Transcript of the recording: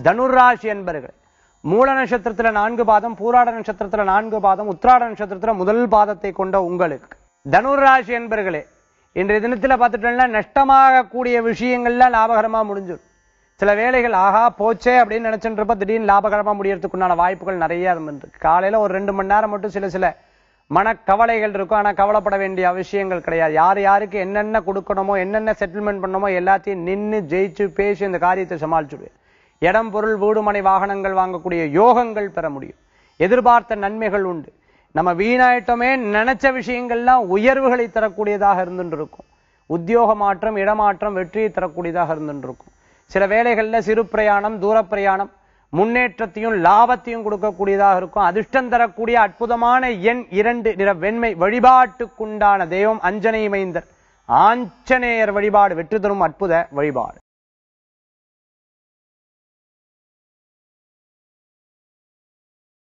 தனுராசி என்பர்கள் மூல நட்சத்திரத்துல நான்கு பாதம் பூராட நட்சத்திரத்துல நான்கு பாதம் உத்திராட நட்சத்திரத்துல முதல் பாதத்தை கொண்ட உங்களுக்கு தனுராசி என்பர்களே இன்றைய தினத்துல பார்த்துட்டோம்னா நஷ்டமாகக்கூடிய விஷயங்கள்லாம் லாபகரமா முடிஞ்சிடும் சில வேலைகள் ஆஹா போச்சே அப்படின்னு நினைச்சுட்டு இருப்ப திடீர்னு லாபகரமா முடியறதுக்குண்டான வாய்ப்புகள் நிறைய இருந்துருக்கு காலையில ஒரு ரெண்டு மணி நேரம் மட்டும் சில சில மனக்கவலைகள் இருக்கும் ஆனா கவலைப்பட வேண்டிய அவசியங்கள் கிடையாது யார் யாருக்கு என்னென்ன கொடுக்கணுமோ என்னென்ன செட்டில்மெண்ட் பண்ணணுமோ எல்லாத்தையும் நின்னு ஜெயிச்சு பேசி இந்த காரியத்தை சமாளிச்சுடுவேன் இடம் பொருள் வீடு மனை வாகனங்கள் வாங்கக்கூடிய யோகங்கள் பெற முடியும் எதிர்பார்த்த நன்மைகள் உண்டு நம்ம வீணாயிட்டோமே நினைச்ச விஷயங்கள்லாம் உயர்வுகளை தரக்கூடியதாக இருந்துட்டு இருக்கும் உத்தியோக மாற்றம் இடமாற்றம் வெற்றியை தரக்கூடியதாக இருந்துட்டு இருக்கும் சில வேளைகள்ல சிறு பிரயாணம் தூர பிரயாணம் முன்னேற்றத்தையும் லாபத்தையும் கொடுக்கக்கூடியதாக இருக்கும் அதிர்ஷ்டம் தரக்கூடிய அற்புதமான எண் இரண்டு நிற வெண்மை வழிபாட்டுக்குண்டான தெய்வம் அஞ்சனை மைந்தர் ஆஞ்சநேயர் வழிபாடு வெற்றி தரும் அற்புத வழிபாடு